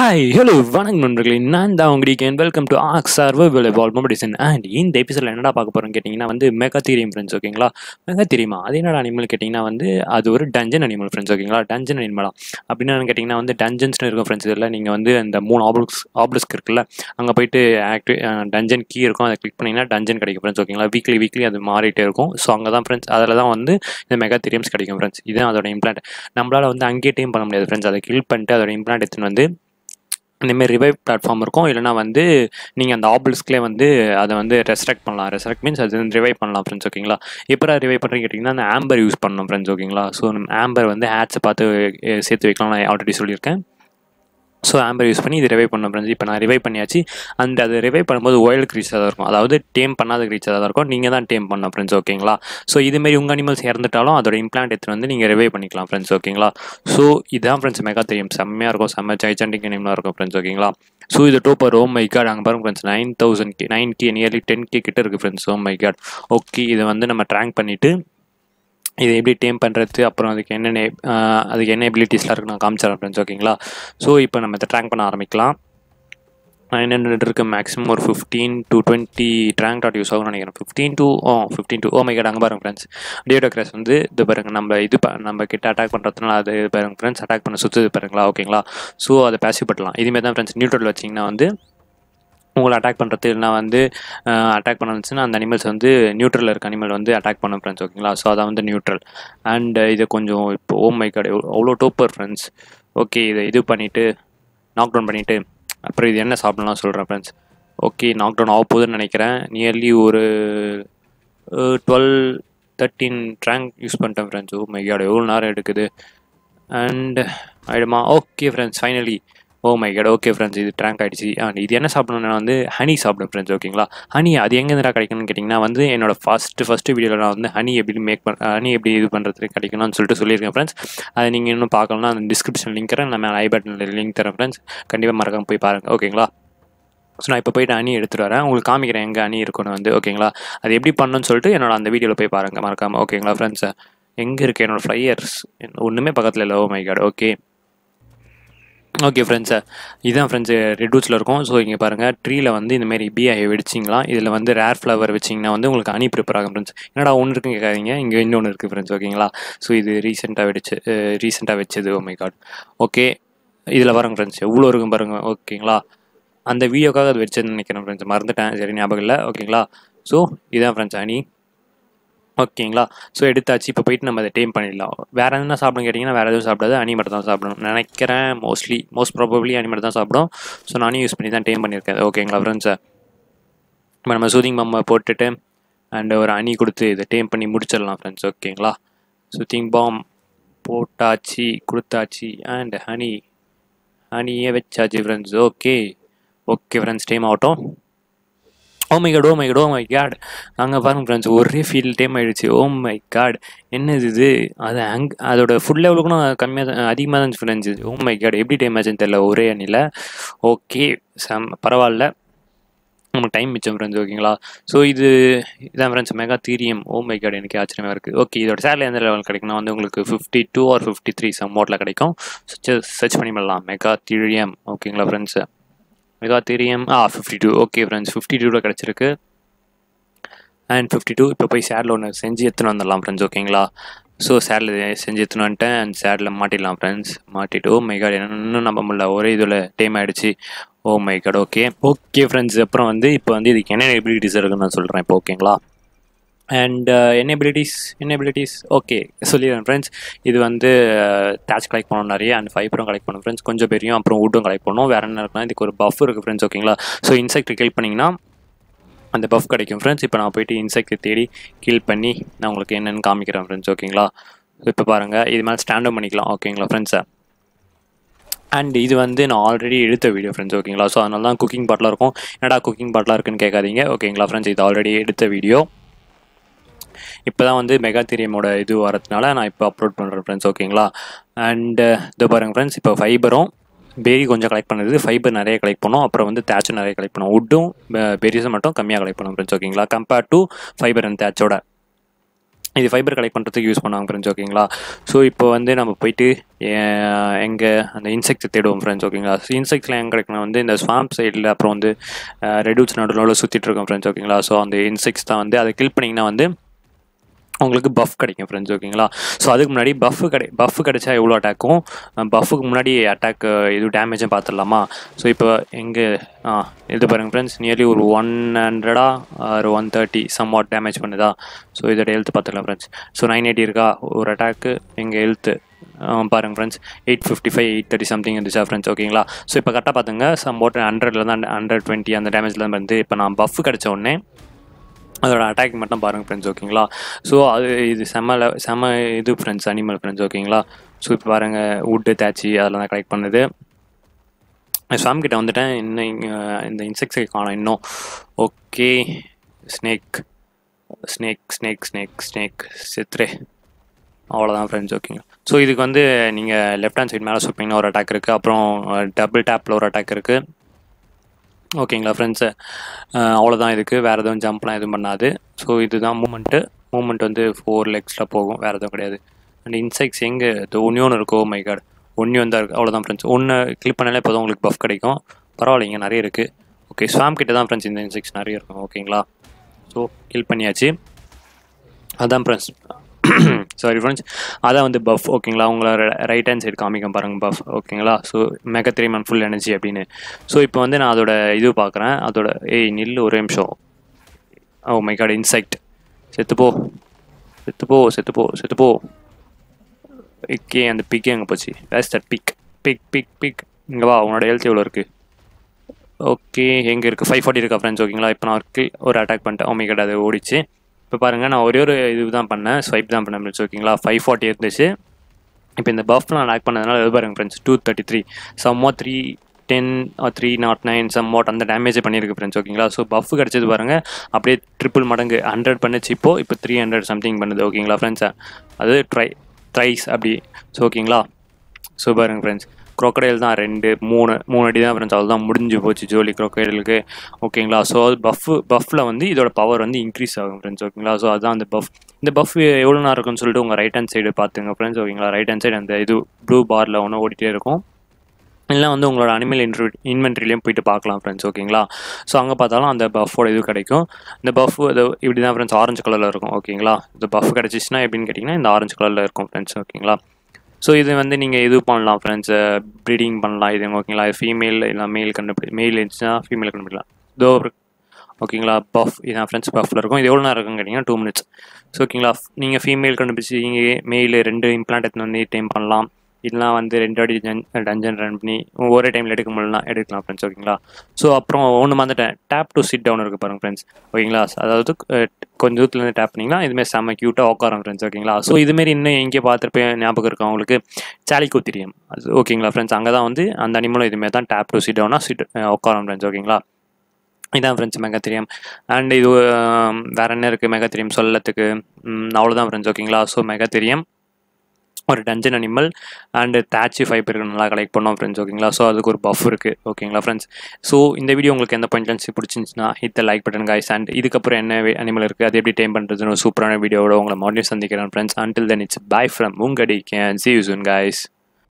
hi hello வணக்கம் நண்பர்களே நான் தான் உங்களுக்கு and welcome to Ark survival evolve medicine and இந்த எபிசோடில் என்னடா பார்க்க போகிறோம்னு கேட்டிங்கன்னா வந்து மெகா தீரியம் ஃப்ரெண்ட்ஸ் ஓகேங்களா மெகா தீரியமா அது என்னடா அனிமல் கேட்டிங்கன்னா வந்து அது ஒரு டஞ்சன் அனிமல் ஃப்ரெண்ட்ஸ் ஓகேங்களா டஞ்சன் அனிமலா அப்படின்னு என்னன்னு கேட்டிங்கன்னா வந்து டஞ்சன்ஸ்னு இருக்கும் ஃப்ரெண்ட்ஸ் இதில் நீங்கள் வந்து அந்த மூணு ஆப்ளக்ஸ் ஆப்ளஸ்க் இருக்குல்ல அங்கே போயிட்டு ஆக்டிவ் டஞ்சன் கீ இருக்கும் அதை கிளிக் பண்ணிங்கன்னா டஞ்சன் கிடைக்கும் ஃப்ரெண்ட்ஸ் ஓகேங்களா வீக்லி வீக்லி அது மாறிட்டே இருக்கும் ஸோ அங்கே தான் ஃப்ரெண்ட்ஸ் அதில் தான் வந்து இந்த மெகா தீரியம்ஸ் கிடைக்கும் ஃப்ரெண்ட்ஸ் இதுதான் அதோட இம்ப்ளான்ட் நம்மளால் வந்து அங்கேயே டீம் பண்ண முடியாது ஃப்ரெண்ட்ஸ் அதை கில் பண்ணிட்டு அதோட இம்ப்ளான்ட் எடுத்துன்னு வந்து இந்தமாரி ரிவைவ் பிளாட்ஃபார்ம் இருக்கும் இல்லைனா வந்து நீங்கள் அந்த ஆபிள்ஸ்க்குலேயே வந்து அதை வந்து ரெஸ்ட்ரக்ட் பண்ணலாம் ரெஸ்ட்ரக்ட் மீன்ஸ் அது வந்து ரிவைவ் பண்ணலாம் ஃப்ரெண்ட்ஸ் ஓகேங்களா எப்போ ரிவைவ் பண்ணுறீங்க கேட்டிங்கன்னா அந்த ஆம்பர் யூஸ் பண்ணணும் ஃப்ரெண்ட்ஸ் ஓகேங்களா ஸோ ஆம்பர் வந்து ஆட்ஸை பார்த்து அஹ், சேர்த்து வைக்கலாம் நான் ஆல்ரெடி சொல்லியிருக்கேன் ஸோ ஆம்பர் யூஸ் பண்ணி இது ரிவைவ் பண்ண ஃப்ரெண்ட்ஸ் இப்போ நான் ரிவைவ் பண்ணியாச்சு அந்த அது ரிவைவ் பண்ணும்போது ஒயல் க்ரீச்சாக தான் இருக்கும் அதாவது டேம் பண்ணாத க்ரீச்சாக தான் இருக்கும் நீங்கள் தான் டேம் பண்ண ஃப்ரெண்ட்ஸ் ஓகேங்களா ஸோ இதுமாரி உங்கள் அனிமல்ஸ் இறந்துட்டாலும் அதோட இம்ப்ளான்ட் எடுத்துகிட்டு வந்து நீங்கள் ரிவைவ் பண்ணிக்கலாம் ஃப்ரெண்ட்ஸ் ஓகேங்களா ஸோ இதுதான் ஃப்ரெண்ட்ஸ் மெகா தெரியும் செம்மையாக இருக்கும் செம்ம ஜைஜாண்டிக் அனிமலாக இருக்கும் ஃப்ரெண்ட்ஸ் ஓகேங்களா ஸோ இது டோப்பர் ஓ மை கார்டு அங்கே பாருங்க friends nine thousand K nine K nearly ten K கிட்ட இருக்குது friends oh my god okay இதை வந்து நம்ம ட்ராங்க் பண்ணிவிட்டு இதை எப்படி டேம் பண்ணுறது அப்புறம் அதுக்கு என்னென்ன ஆஹ், அதுக்கு என்ன எபிலிட்டிஸ்லாம் இருக்கு நான் காமிச்சிடறேன் ஃப்ரெண்ட்ஸ் ஓகேங்களா ஸோ இப்போ நம்ம இதை ட்ராங்க் பண்ண ஆரம்பிக்கலாம் நைன் ஹண்ட்ரட் இருக்குது மேக்ஸிமம் ஒரு ஃபிஃப்டீன் டு டுவெண்ட்டி ட்ராங்க் டாட் யூஸ் ஆகும்னு நினைக்கிறேன் fifteen to oh fifteen to oh my அங்கே பாருங்க ஃப்ரெண்ட்ஸ் டியோடோ கிராஸ் வந்து இது பாருங்க நம்ம இது ப- நம்ம கிட்ட அட்டாக் பண்ணுறதுனால அது இது பாருங்க ஃப்ரெண்ட்ஸ் அட்டாக் பண்ண சுற்றுது பாருங்களா ஓகேங்களா ஸோ அதை பேசிவ் பட்டலாம் இதுமாரி தான் ஃப்ரெண்ட்ஸ் நியூட்ரல் வச்சிங்கன்னா வந்து உங்களை அட்டாக் பண்ணுறது இல்லைனா வந்து அட்டாக் பண்ண வந்துச்சுன்னா அந்த அனிமல்ஸ் வந்து நியூட்ரலில் இருக்க அனிமல் வந்து அட்டாக் பண்ணும் ஃப்ரெண்ட்ஸ் ஓகேங்களா ஸோ அதான் வந்து நியூட்ரல் அண்ட் இது கொஞ்சம் இப்போ ஓ மை கார்டு அவ்வளோ டோப்பர் ஃப்ரெண்ட்ஸ் ஓகே இதை இது பண்ணிவிட்டு நாக் டவுன் பண்ணிவிட்டு அப்புறம் இது என்ன சாப்பிடலாம் சொல்கிறேன் ஃப்ரெண்ட்ஸ் ஓகே நாக் டவுன் ஆக போகுதுன்னு நினைக்கிறேன் நியர்லி ஒரு டுவெல் தேர்ட்டீன் ட்ராங்க் யூஸ் பண்ணிட்டேன் ஃப்ரெண்ட்ஸ் ஓ மை கார்டு எவ்வளோ நேரம் எடுக்குது அண்ட் ஆயிடுமா okay friends finally oh my god okay friends இது ட்ராங்க் ஆயிடுச்சு அண்ட் இது என்ன சாப்பிடணும்னா வந்து ஹனி சாப்பிடும் ஃப்ரெண்ட்ஸ் ஓகேங்களா ஹனி அது எங்கேருந்துடா கிடைக்கணும்னு கேட்டிங்கன்னா வந்து என்னோட ஃபஸ்ட்டு ஃபஸ்ட்டு வீடியோவில் நான் வந்து ஹனி எப்படி மேக் பண்ண ஹனி எப்படி இது பண்ணுறதுக்கு கிடைக்கணும்னு சொல்லிட்டு சொல்லியிருக்கேன் ஃப்ரெண்ட்ஸ் அதை நீங்கள் இன்னும் பார்க்கணும்னா அந்த டிஸ்கிரிப்ஷன் லிங்க் தரேன் நான் ஐ பட்டனில் லிங்க் தரேன் ஃப்ரெண்ட்ஸ் கண்டிப்பாக மறக்காம போய் பாருங்கள் ஓகேங்களா ஸோ நான் இப்போ போயிட்டு அணி எடுத்துகிட்டு வரேன் உங்களுக்கு காமிக்கிறேன் எங்கே அணி இருக்குன்னு வந்து ஓகேங்களா அது எப்படி பண்ணணும்னு சொல்லிட்டு என்னோட அந்த வீடியோவில் போய் பாருங்கள் மறக்காமல் ஓகேங்களா ஃப்ரெண்ட்ஸ் எங்கே இருக்குது என்னோட ஃப்ளையர்ஸ் ஒன்றுமே பக்கத்தில் இல்லை oh my god okay okay friends இதுதான் ஃப்ரெண்ட்ஸு ரெட்வூட்ஸில் இருக்கும் ஸோ இங்கே பாருங்கள் ட்ரீயில் வந்து இந்த மாதிரி பிஐ வெடிச்சிங்களாம் இதில் வந்து ரேர் ஃப்ளவர் வச்சிங்கன்னா வந்து உங்களுக்கு அணி ப்ரிப்பேர் ஆகும் ஃப்ரெண்ட்ஸ் என்னடா ஒன்று இருக்குன்னு கேட்காதீங்க இங்கே இன்னொன்று இருக்குது ஃப்ரெண்ட்ஸ் ஓகேங்களா ஸோ இது ரீசெண்டாக வெடிச்சு ரீசெண்டாக வச்சது ஓ மை காட் ஓகே இதில் வரங்க ஃப்ரெண்ட்ஸ் எவ்வளோ இருக்கும் பாருங்க ஓகேங்களா அந்த வீடியோக்காக அது வச்சதுன்னு நினைக்கிறேன் ஃப்ரெண்ட்ஸ் மறந்துட்டேன் சரி ஞாபகம் இல்லை ஓகேங்களா ஸோ இதான் ஃப்ரெண்ட்ஸ் அணி ஓகேங்களா ஸோ எடுத்தாச்சு இப்போ போயிட்டு நம்ம அதை டேம் பண்ணிடலாம் வேறு எதுனா சாப்பிடும் கேட்டிங்கன்னா வேறு எதுவும் சாப்பிடாது அனி மட்டும் தான் சாப்பிடணும் நினைக்கிறேன் மோஸ்ட்லி மோஸ்ட் ப்ராபப்ளி அனி மட்டும் தான் சாப்பிடும் ஸோ நானும் யூஸ் பண்ணி தான் டேம் பண்ணியிருக்கேன் ஓகேங்களா ஃப்ரெண்ட்ஸை இப்போ நம்ம சூதிங் மம்மை போட்டுட்டு அண்ட் ஒரு அணி கொடுத்து இதை டேம் பண்ணி முடிச்சிடலாம் ஃப்ரெண்ட்ஸ் ஓகேங்களா சூத்திங் பாம் போட்டாச்சு கொடுத்தாச்சு அண்ட் ஹனி ஹனியே வச்சாச்சு friends okay okay friends tame ஆகட்டும் oh my god oh my god oh my god அங்கே பாருங்க ஃப்ரெண்ட்ஸ் ஒரே ஃபீல் டைம் ஆயிடுச்சு ஓ மை காட் என்னது இது அது அங் அதோட ஃபுட் லெவலுக்கும் கம்மியாக தான் அதிகமாக தான் ஃப்ரெண்ட்ஸ் ஓ மை காட் எப்படி டைம் ஆச்சுன்னு தெரியல ஒரே அணியில் ஓகே சம் பரவாயில்ல நமக்கு டைம் மிச்சம் ஃப்ரெண்ட்ஸ் ஓகேங்களா ஸோ இது இதான் friends megatherium oh my god எனக்கு ஆச்சரியமாக இருக்குது ஓகே இதோட சேலரி எந்த லெவல் கிடைக்கும்னா வந்து உங்களுக்கு fifty two or fifty three some மோட்டில் கிடைக்கும் சர்ச் பண்ணி பண்ணலாம் மெகா தீரியம் ஓகேங்களா friends megatherium ah fifty two okay friends fifty டூவில் கிடச்சிருக்கு அண்ட் ஃபிஃப்டி டூ இப்போ போய் சேரில் ஒன்று செஞ்சு எடுத்துன்னு வந்துடலாம் ஃப்ரெண்ட்ஸ் ஓகேங்களா ஸோ சேரில் செஞ்சு எடுத்துன்னு வந்துட்டேன் அண்ட் சேரில் மாட்டிடலாம் ஃப்ரெண்ட்ஸ் மாட்டிட்டு ஓ மை காட் இன்னும் நம்ப முடியல ஒரே இதில் டைம் ஆகிடுச்சு oh my god okay okay friends அப்புறம் வந்து இப்போ வந்து இதுக்கு என்ன எபிலிட்டிஸ் இருக்குன்னு நான் சொல்கிறேன் இப்போ ஓகேங்களா அண்ட் என்ன எபிலிட்டிஸ் என்ன எபிலிட்டிஸ் ஓகே சொல்லிடுறேன் ஃப்ரெண்ட்ஸ் இது வந்து டேச் கலெக்ட் பண்ணணும் நிறைய அண்ட் ஃபைபரும் கலெக்ட் பண்ணணும் ஃப்ரெண்ட்ஸ் கொஞ்சம் பெரியும் அப்புறம் வுட்டும் கலெக்ட் பண்ணணும் வேறு என்ன இருக்குன்னா இதுக்கு ஒரு பஃப் இருக்குது ஃப்ரெண்ட்ஸ் ஓகேங்களா ஸோ இன்செக்ட் கில் பண்ணிங்கன்னா அந்த பஃப் கிடைக்கும் ஃப்ரெண்ட்ஸ் இப்போ நான் போயிட்டு இன்செக்ட் தேடி கில் பண்ணி நான் உங்களுக்கு என்னென்னு காமிக்கிறேன் ஃப்ரெண்ட்ஸ் ஓகேங்களா இப்போ பாருங்கள் இது மேலே ஸ்டாண்டப் பண்ணிக்கலாம் ஓகேங்களா ஃப்ரெண்ட்ஸை அண்ட் இது வந்து நான் ஆல்ரெடி எடுத்த வீடியோ ஃப்ரெண்ட்ஸ் ஓகேங்களா ஸோ அதனால தான் குக்கிங் பாட்டில் இருக்கும் என்னடா குக்கிங் பாட்டில் இருக்குன்னு கேட்காதீங்க ஓகேங்களா ஃப்ரெண்ட்ஸ் இது ஆல்ரெடி எடுத்த வீடியோ இப்போ தான் வந்து மெகா தீரியமோட இது வரதுனால நான் இப்போ அப்லோட் பண்ணுறேன் ஃப்ரெண்ட்ஸ் ஓகேங்களா அண்டு இது பாருங்கள் ஃப்ரெண்ட்ஸ் இப்போ ஃபைபரும் பெரி கொஞ்சம் கலெக்ட் பண்ணுது ஃபைபர் நிறைய கலெக்ட் பண்ணோம் அப்புறம் வந்து தேச்சும் நிறைய கலெக்ட் பண்ணோம் வுட்டும் பெரிஸும் மட்டும் கம்மியாக கலெக்ட் பண்ணோம் ஃப்ரெண்ட்ஸ் ஓகேங்களா கம்பேர்ட் டு ஃபைபர் அண்ட் தேச்சோட இது ஃபைபர் கலெக்ட் பண்ணுறதுக்கு யூஸ் பண்ணுவாங்க ஃப்ரெண்ட்ஸ் ஓகேங்களா ஸோ இப்போ வந்து நம்ம போயிட்டு எங்கே அந்த இன்செக்ட்ஸை தேடுவோம் ஃப்ரெண்ட்ஸ் ஓகேங்களா ஸோ இன்செக்ட்ஸ்லாம் எங்கே கிடைக்கணும் வந்து இந்த ஸ்வாம்ப் சைடில் அப்புறம் வந்து ரெடியூஸ் நடுவில் சுற்றிட்டு இருக்கோம் ஃப்ரெண்ட்ஸ் ஓகேங்களா ஸோ அந்த இன்செக்ட்ஸ் தான் வந்து அதை கில் பண்ணிங்கன்னா வந்து உங்களுக்கு பஃப் கிடைக்கும் ஃப்ரெண்ட்ஸ் ஓகேங்களா ஸோ அதுக்கு முன்னாடி பஃப் கிடை பஃப் கிடைச்சா எவ்வளோ அட்டாக்கும் பஃபுக்கு முன்னாடி அட்டாக் இது டேமேஜும் பார்த்துடலாமா ஸோ இப்போ எங்கே ஆ இது பாருங்கள் ஃப்ரெண்ட்ஸ் நியர்லி ஒரு ஒன் ஹண்ட்ரடா ஒரு one thirty some what damage பண்ணுதா ஸோ இதோட ஹெல்த் பார்த்துக்கலாம் ஃப்ரெண்ட்ஸ் ஸோ நைன் எயிட்டி இருக்கா ஒரு அட்டாக்கு எங்கள் ஹெல்த்து பாருங்கள் friends eight fifty five eight thirty something இருந்துச்சா ஃப்ரெண்ட்ஸ் ஓகேங்களா ஸோ இப்போ கரெக்டாக பார்த்துங்க சம் வாட் ஹண்ட்ரட்ல தான் ஹண்ட்ரட் டுவெண்ட்டி அந்த டேமேஜில் தான் வந்து இப்போ நான் பஃப் கிடைச்ச உடனே அதோட அட்டாக் மட்டும் பாருங்கள் ஃப்ரெண்ட்ஸ் ஓகேங்களா ஸோ அது இது செம்ம le- செம்ம இது ஃப்ரெண்ட்ஸ் அனிமல் ஃப்ரெண்ட்ஸ் ஓகேங்களா ஸோ இப்போ பாருங்கள் வுட்டு தேச்சி அதெல்லாம் தான் கலெக்ட் பண்ணுது ஸ்வாம் கிட்ட வந்துட்டேன் இன்னும் இங்க இந்த இன்செக்ட்ஸை காணும் இன்னும் okay snake snake snake snake snake செத்ரே அவ்வளோதான் ஃப்ரெண்ட்ஸ் ஓகேங்க ஸோ இதுக்கு வந்து நீங்கள் லெஃப்ட் ஹேண்ட் சைடு மேலே சுப்பிங்கன்னா ஒரு அட்டாக் இருக்குது அப்புறம் டபுள் டேப்பில் ஒரு அட்டாக் இருக்குது ஓகேங்களா ஃப்ரெண்ட்ஸு அவ்வளோதான் இதுக்கு வேறு எதுவும் ஜம்ப்லாம் எதுவும் பண்ணாது ஸோ இதுதான் மூமெண்ட்டு மூமெண்ட் வந்து ஃபோர் லெக்ஸில் போகும் வேறு எதுவும் கிடையாது அண்ட் இன்செக்ட்ஸ் எங்கே இது ஒன்றியோன்னு இருக்கோ மை கார்டு ஒன்றியும் தான் இருக்குது அவ்வளோதான் ஃப்ரெண்ட்ஸ் ஒன்று கிளிக் பண்ணாலே இப்போ உங்களுக்கு பஃப் கிடைக்கும் பரவாயில்லைங்க நிறைய இருக்குது ஓகே ஸ்வாம் கிட்ட தான் ஃப்ரெண்ட்ஸ் இந்த இன்செக்ட்ஸ் நிறைய இருக்கும் ஓகேங்களா ஸோ கில் பண்ணியாச்சு அதான் ஃப்ரெண்ட்ஸ் சாரி ஃப்ரெண்ட்ஸ் அதான் வந்து பஃப் ஓகேங்களா உங்களை ரைட் ஹேண்ட் சைடு காமிக்கும் பாருங்க பஃப் ஓகேங்களா ஸோ மெக த்ரீ மந்த் ஃபுல் எனர்ஜி அப்படின்னு ஸோ இப்போ வந்து நான் அதோட இது பார்க்குறேன் அதோட ஏய் நில்லு ஒரு நிமிஷம் ஓ மை காட் இன்செக்ட் செத்துப்போ செத்துப்போ செத்துப்போ செத்துப்போ ஓகே அந்த பிக் எங்கே போச்சு waste that pig pig pig pig இங்கே வா உன்னோட ஹெல்த் எவ்வளோ இருக்குது ஓகே எங்கே இருக்குது ஃபைவ் ஃபார்ட்டி இருக்கா ஃப்ரெண்ட்ஸ் ஓகேங்களா இப்போ நான் ஒரு kill- ஒரு அட்டாக் பண்ணிட்டேன் ஓ மை காட் அது ஓடிச்சு இப்போ பாருங்கள் நான் ஒரே ஒரு இது தான் பண்ணேன் ஸ்வைப் தான் பண்ணேன் ஃப்ரெண்ட்ஸ் ஓகேங்களா ஃபைவ் ஃபார்ட்டி இருந்துச்சு இப்போ இந்த பஃப்லாம் லாக் பண்ணதுனால இது பாருங்க ஃப்ரெண்ட்ஸ் டூ தேர்ட்டி த்ரீ சம்மோ three ten three not nine some what அந்த டேமேஜ் பண்ணியிருக்கு ஃப்ரெண்ட்ஸ் ஓகேங்களா ஸோ பஃப் கிடச்சது பாருங்க அப்படியே ட்ரிபிள் மடங்கு ஹண்ட்ரட் பண்ணுச்சு இப்போ இப்போ த்ரீ ஹண்ட்ரட் சம்திங் பண்ணுது ஓகேங்களா ஃப்ரெண்ட்ஸ் அது ட்ரை ட்ரைஸ் அப்படி ஸோ ஓகேங்களா ஸோ பாருங்க ஃப்ரெண்ட்ஸ் crocodile தான் ரெண்டு மூணு மூணு அடி தான் ஃப்ரெண்ட்ஸ் அவ்வளோதான் முடிஞ்சு போச்சு ஜோலி crocodileக்கு ஓகேங்களா ஸோ பஃப் பஃப்பில் வந்து இதோட பவர் வந்து இன்க்ரீஸ் ஆகும் ஃப்ரெண்ட்ஸ் ஓகேங்களா ஸோ அதுதான் அந்த பஃப் இந்த பஃப் எவ்வளோ நேரம் இருக்குன்னு சொல்லிட்டு உங்கள் ரைட் ஹேண்ட் சைடு பார்த்துங்க ஃப்ரெண்ட்ஸ் ஓகேங்களா ரைட் ஹேண்ட் சைடு அந்த இது ப்ளூ பாரில் ஒன்று ஓடிட்டே இருக்கும் இல்லை வந்து உங்களோட அனிமல் இன்ட்ரு இன்வென்ட்ரிலையும் போயிட்டு பார்க்கலாம் ஃப்ரெண்ட்ஸ் ஓகேங்களா ஸோ அங்கே பார்த்தாலும் அந்த பஃபோட இது கிடைக்கும் இந்த பஃப் இது இப்படி தான் ஃப்ரெண்ட்ஸ் ஆரஞ்சு கலரில் இருக்கும் ஓகேங்களா இந்த பஃப் கிடச்சிச்சின்னா எப்படின்னு கேட்டிங்கன்னா இந்த ஆரஞ்சு கலரில் இருக்கும் ஃப்ரெண்ட்ஸ் ஓகேங்களா ஸோ இது வந்து நீங்கள் இது பண்ணலாம் ஃப்ரெண்ட்ஸ் ப்ரீடிங் பண்ணலாம் இது ஓகேங்களா ஃபீமேல் இல்லை மேல் கண்டுபிடி மேல் இருந்துச்சுன்னா ஃபீமேல் கண்டுபிடிக்கலாம் இதோ ஒரு- ஓகேங்களா பஃப் இதான் ஃப்ரெண்ட்ஸ் பஃபில் இருக்கும் இது எவ்வளோ நேரம் இருக்குன்னு கேட்டிங்கன்னா டூ மினிட்ஸ் ஸோ ஓகேங்களா நீங்கள் ஃபீமேல் கண்டுபிடிச்சி நீங்கள் மேல் ரெண்டு இம்ப்ளான்ட் எடுத்துன்னு வந்து டைம் பண்ணலாம் இல்லைனா வந்து ரெண்டு வாட்டி டஞ்சன் ரன் பண்ணி ஒரே டைமில் எடுக்க முடியலாம் எடுக்கலாம் ஃப்ரெண்ட்ஸ் ஓகேங்களா ஸோ அப்புறம் ஒன்று மறந்துட்டேன் டேப் டு சிட் டவுன் இருக்குது பாருங்க ஃப்ரெண்ட்ஸ் ஓகேங்களா அதாவது அஹ், கொஞ்சம் தூரத்துலேருந்து டேப் பண்ணிங்கன்னா இதுமாரி செம்ம க்யூட்டாக உட்காரும் ஃப்ரெண்ட்ஸ் ஓகேங்களா ஸோ இதுமாரி இன்னும் எங்கே பார்த்துருப்பேன் ஞாபகம் இருக்கும் அவங்களுக்கு சாலிக்கோ தெரியும் அது ஓகேங்களா ஃப்ரெண்ட்ஸ் அங்கே தான் வந்து அந்த அனிமலும் இதுமாரி தான் டேப் டு சிட் டவுனாக சிட் உட்காரும் ஃப்ரெண்ட்ஸ் ஓகேங்களா இதான் ஃப்ரெண்ட்ஸ் மெகா தெரியும் அண்ட் இது ஆம், வேற என்ன இருக்குது மெகா தெரியும் சொல்லத்துக்கு ம், அவ்வளோதான் ஃப்ரெண்ட்ஸ் ஓகேங்களா ஸோ மெகா தெரியும் ஒரு டஞ்சன் அனிமல் அண்டு தேச்சி ஃபைபர் நல்லா கலெக்ட் பண்ணோம் ஃப்ரெண்ட்ஸ் ஓகேங்களா ஸோ அதுக்கு ஒரு பஃப் இருக்குது ஓகேங்களா ஃப்ரெண்ட்ஸ் ஸோ இந்த வீடியோ உங்களுக்கு எந்த பாயிண்ட்லன்ஸ் பிடிச்சிருந்துச்சுன்னா hit like button guys and இதுக்கப்புறம் என்ன அனிமல் இருக்குது அது எப்படி டைம் பண்ணுறதுன்னு ஒரு சூப்பரான வீடியோவோட உங்களை மறுபடியும் சந்திக்கிறேன் friends until then it's bye from உங்கடி can see you soon guys